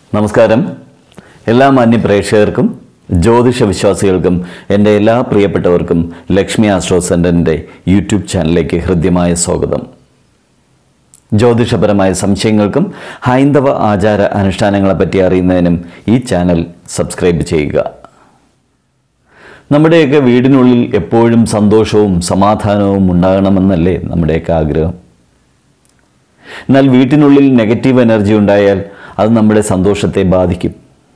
നമസ്കാരം എല്ലാ മാന്യ പ്രേക്ഷകർക്കും ജ്യോതിഷ വിശ്വാസികൾക്കും എൻ്റെ എല്ലാ പ്രിയപ്പെട്ടവർക്കും ലക്ഷ്മി ആസ്ട്രോ സെൻ്ററിൻ്റെ യൂട്യൂബ് ചാനലിലേക്ക് ഹൃദ്യമായ സ്വാഗതം ജ്യോതിഷപരമായ സംശയങ്ങൾക്കും ഹൈന്ദവ ആചാര അനുഷ്ഠാനങ്ങളെപ്പറ്റി അറിയുന്നതിനും ഈ ചാനൽ സബ്സ്ക്രൈബ് ചെയ്യുക നമ്മുടെയൊക്കെ വീടിനുള്ളിൽ എപ്പോഴും സന്തോഷവും സമാധാനവും ഉണ്ടാകണമെന്നല്ലേ നമ്മുടെയൊക്കെ ആഗ്രഹം എന്നാൽ വീട്ടിനുള്ളിൽ നെഗറ്റീവ് എനർജി ഉണ്ടായാൽ അത് നമ്മുടെ സന്തോഷത്തെ ബാധിക്കും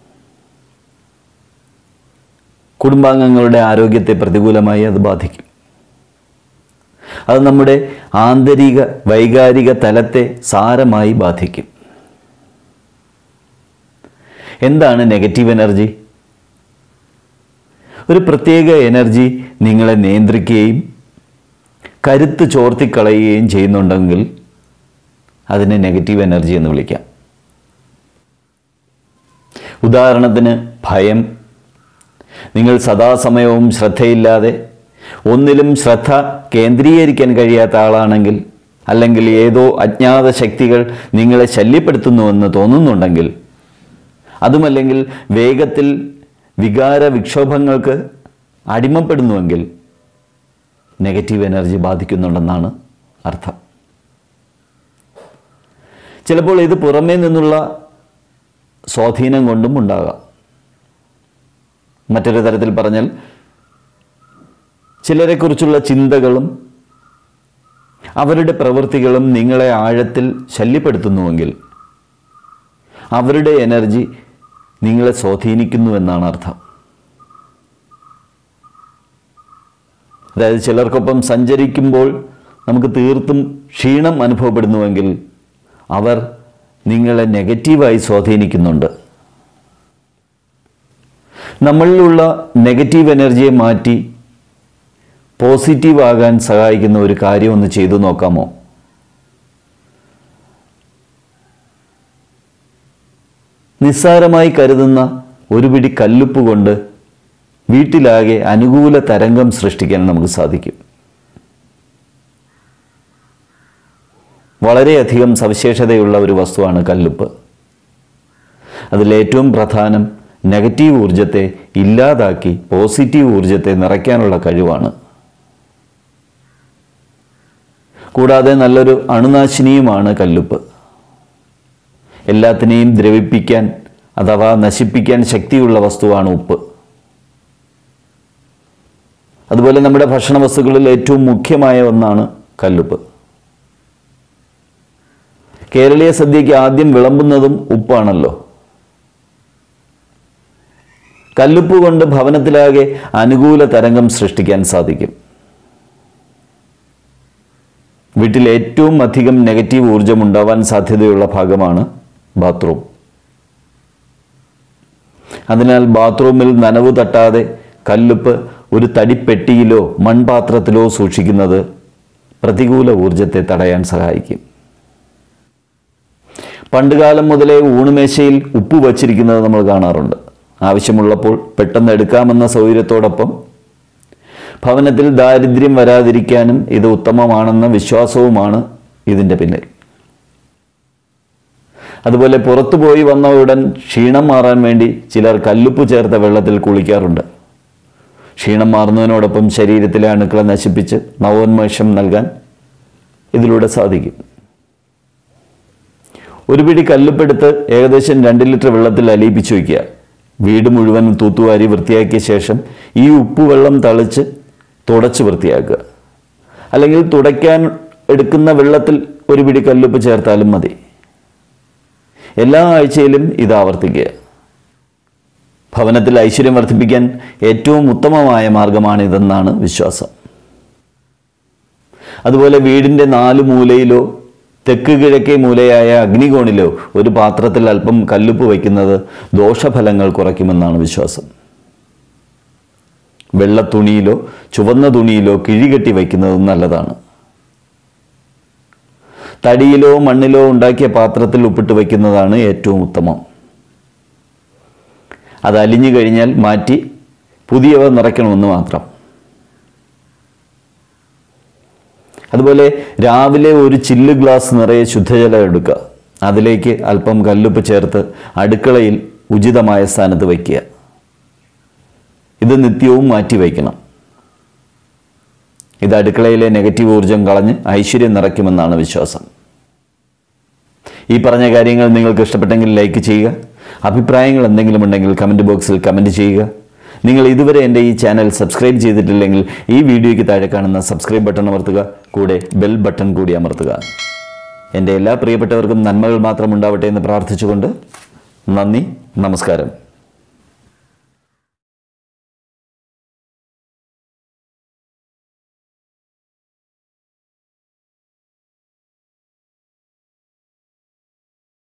കുടുംബാംഗങ്ങളുടെ ആരോഗ്യത്തെ പ്രതികൂലമായി അത് ബാധിക്കും അത് നമ്മുടെ ആന്തരിക വൈകാരിക തലത്തെ സാരമായി ബാധിക്കും എന്താണ് നെഗറ്റീവ് എനർജി ഒരു പ്രത്യേക എനർജി നിങ്ങളെ നിയന്ത്രിക്കുകയും കരുത്ത് ചോർത്തിക്കളയുകയും ചെയ്യുന്നുണ്ടെങ്കിൽ അതിനെ നെഗറ്റീവ് എനർജി എന്ന് വിളിക്കാം ഉദാഹരണത്തിന് ഭയം നിങ്ങൾ സദാസമയവും ശ്രദ്ധയില്ലാതെ ഒന്നിലും ശ്രദ്ധ കേന്ദ്രീകരിക്കാൻ കഴിയാത്ത ആളാണെങ്കിൽ അല്ലെങ്കിൽ ഏതോ അജ്ഞാത ശക്തികൾ നിങ്ങളെ ശല്യപ്പെടുത്തുന്നുവെന്ന് തോന്നുന്നുണ്ടെങ്കിൽ അതുമല്ലെങ്കിൽ വേഗത്തിൽ വികാര വിക്ഷോഭങ്ങൾക്ക് അടിമപ്പെടുന്നുവെങ്കിൽ നെഗറ്റീവ് എനർജി ബാധിക്കുന്നുണ്ടെന്നാണ് അർത്ഥം ചിലപ്പോൾ ഇത് പുറമേ നിന്നുള്ള സ്വാധീനം കൊണ്ടും ഉണ്ടാകാം മറ്റൊരു തരത്തിൽ പറഞ്ഞാൽ ചിലരെക്കുറിച്ചുള്ള ചിന്തകളും അവരുടെ പ്രവൃത്തികളും നിങ്ങളെ ആഴത്തിൽ ശല്യപ്പെടുത്തുന്നുവെങ്കിൽ അവരുടെ എനർജി നിങ്ങളെ സ്വാധീനിക്കുന്നു എന്നാണ് അർത്ഥം അതായത് ചിലർക്കൊപ്പം സഞ്ചരിക്കുമ്പോൾ നമുക്ക് തീർത്തും ക്ഷീണം അനുഭവപ്പെടുന്നുവെങ്കിൽ അവർ നിങ്ങളെ നെഗറ്റീവായി സ്വാധീനിക്കുന്നുണ്ട് നമ്മളിലുള്ള നെഗറ്റീവ് എനർജിയെ മാറ്റി പോസിറ്റീവ് ആകാൻ സഹായിക്കുന്ന ഒരു കാര്യം ഒന്ന് ചെയ്തു നോക്കാമോ നിസ്സാരമായി കരുതുന്ന ഒരു പിടി കല്ലുപ്പ് കൊണ്ട് വീട്ടിലാകെ അനുകൂല തരംഗം സൃഷ്ടിക്കാൻ നമുക്ക് സാധിക്കും വളരെയധികം സവിശേഷതയുള്ള ഒരു വസ്തുവാണ് കല്ലുപ്പ് അതിലേറ്റവും പ്രധാനം നെഗറ്റീവ് ഊർജത്തെ ഇല്ലാതാക്കി പോസിറ്റീവ് ഊർജത്തെ നിറയ്ക്കാനുള്ള കഴിവാണ് കൂടാതെ നല്ലൊരു അണുനാശിനിയുമാണ് കല്ലുപ്പ് എല്ലാത്തിനെയും ദ്രവിപ്പിക്കാൻ അഥവാ നശിപ്പിക്കാൻ ശക്തിയുള്ള വസ്തുവാണ് ഉപ്പ് അതുപോലെ നമ്മുടെ ഭക്ഷണ വസ്തുക്കളിൽ ഏറ്റവും മുഖ്യമായ ഒന്നാണ് കല്ലുപ്പ് കേരളീയ സദ്യയ്ക്ക് ആദ്യം വിളമ്പുന്നതും ഉപ്പാണല്ലോ കല്ലുപ്പ് കൊണ്ട് ഭവനത്തിലാകെ അനുകൂല തരംഗം സൃഷ്ടിക്കാൻ സാധിക്കും വീട്ടിൽ ഏറ്റവും അധികം നെഗറ്റീവ് ഊർജം ഉണ്ടാവാൻ സാധ്യതയുള്ള ഭാഗമാണ് ബാത്റൂം അതിനാൽ ബാത്റൂമിൽ നനവ് തട്ടാതെ കല്ലുപ്പ് ഒരു തടിപ്പെട്ടിയിലോ മൺപാത്രത്തിലോ സൂക്ഷിക്കുന്നത് പ്രതികൂല ഊർജത്തെ തടയാൻ സഹായിക്കും പണ്ടുകാലം മുതലേ ഊണുമേശയിൽ ഉപ്പ് വച്ചിരിക്കുന്നത് നമ്മൾ കാണാറുണ്ട് ആവശ്യമുള്ളപ്പോൾ പെട്ടെന്ന് എടുക്കാമെന്ന സൗകര്യത്തോടൊപ്പം ഭവനത്തിൽ ദാരിദ്ര്യം വരാതിരിക്കാനും ഇത് ഉത്തമമാണെന്ന വിശ്വാസവുമാണ് ഇതിൻ്റെ പിന്നിൽ അതുപോലെ പുറത്തുപോയി വന്ന ഉടൻ ക്ഷീണം മാറാൻ വേണ്ടി ചിലർ കല്ലുപ്പ് ചേർത്ത വെള്ളത്തിൽ കുളിക്കാറുണ്ട് ക്ഷീണം മാറുന്നതിനോടൊപ്പം ശരീരത്തിലെ അണുക്കളെ നശിപ്പിച്ച് നവോന്മേഷം നൽകാൻ ഇതിലൂടെ സാധിക്കും ഒരു പിടി കല്ലുപ്പെടുത്ത് ഏകദേശം രണ്ട് ലിറ്റർ വെള്ളത്തിൽ അലിയിപ്പിച്ചു വയ്ക്കുക വീട് മുഴുവൻ തൂത്തുവാരി വൃത്തിയാക്കിയ ശേഷം ഈ ഉപ്പുവെള്ളം തളിച്ച് തുടച്ച് വൃത്തിയാക്കുക അല്ലെങ്കിൽ തുടയ്ക്കാൻ എടുക്കുന്ന വെള്ളത്തിൽ ഒരു പിടി കല്ലുപ്പ് ചേർത്താലും മതി എല്ലാ ആഴ്ചയിലും ഇത് ആവർത്തിക്കുക ഭവനത്തിൽ ഐശ്വര്യം വർദ്ധിപ്പിക്കാൻ ഏറ്റവും ഉത്തമമായ മാർഗമാണിതെന്നാണ് വിശ്വാസം അതുപോലെ വീടിൻ്റെ നാല് മൂലയിലോ തെക്ക് കിഴക്കേ മൂലയായ അഗ്നികോണിലോ ഒരു പാത്രത്തിൽ അല്പം കല്ലുപ്പ് വയ്ക്കുന്നത് ദോഷഫലങ്ങൾ കുറയ്ക്കുമെന്നാണ് വിശ്വാസം വെള്ള തുണിയിലോ ചുവന്ന തുണിയിലോ കിഴികെട്ടി വയ്ക്കുന്നതും നല്ലതാണ് തടിയിലോ മണ്ണിലോ ഉണ്ടാക്കിയ പാത്രത്തിൽ ഉപ്പിട്ട് വയ്ക്കുന്നതാണ് ഏറ്റവും ഉത്തമം അത് അലിഞ്ഞു കഴിഞ്ഞാൽ മാറ്റി പുതിയവ നിറയ്ക്കണമെന്ന് മാത്രം അതുപോലെ രാവിലെ ഒരു ചില്ല് ഗ്ലാസ് നിറയെ ശുദ്ധജലം എടുക്കുക അതിലേക്ക് അല്പം കല്ലുപ്പ് ചേർത്ത് അടുക്കളയിൽ ഉചിതമായ സ്ഥാനത്ത് വയ്ക്കുക ഇത് നിത്യവും മാറ്റി വയ്ക്കണം ഇത് അടുക്കളയിലെ നെഗറ്റീവ് ഊർജം കളഞ്ഞ് ഐശ്വര്യം നിറയ്ക്കുമെന്നാണ് വിശ്വാസം ഈ പറഞ്ഞ കാര്യങ്ങൾ നിങ്ങൾക്ക് ഇഷ്ടപ്പെട്ടെങ്കിൽ ലൈക്ക് ചെയ്യുക അഭിപ്രായങ്ങൾ എന്തെങ്കിലും ഉണ്ടെങ്കിൽ കമൻറ്റ് ബോക്സിൽ കമൻറ്റ് ചെയ്യുക നിങ്ങൾ ഇതുവരെ എൻ്റെ ഈ ചാനൽ സബ്സ്ക്രൈബ് ചെയ്തിട്ടില്ലെങ്കിൽ ഈ വീഡിയോയ്ക്ക് താഴെ കാണുന്ന സബ്സ്ക്രൈബ് ബട്ടൺ അമർത്തുക കൂടെ ബെൽ ബട്ടൺ കൂടി അമർത്തുക എൻ്റെ എല്ലാ പ്രിയപ്പെട്ടവർക്കും നന്മകൾ മാത്രം ഉണ്ടാവട്ടെ എന്ന് പ്രാർത്ഥിച്ചുകൊണ്ട് നന്ദി നമസ്കാരം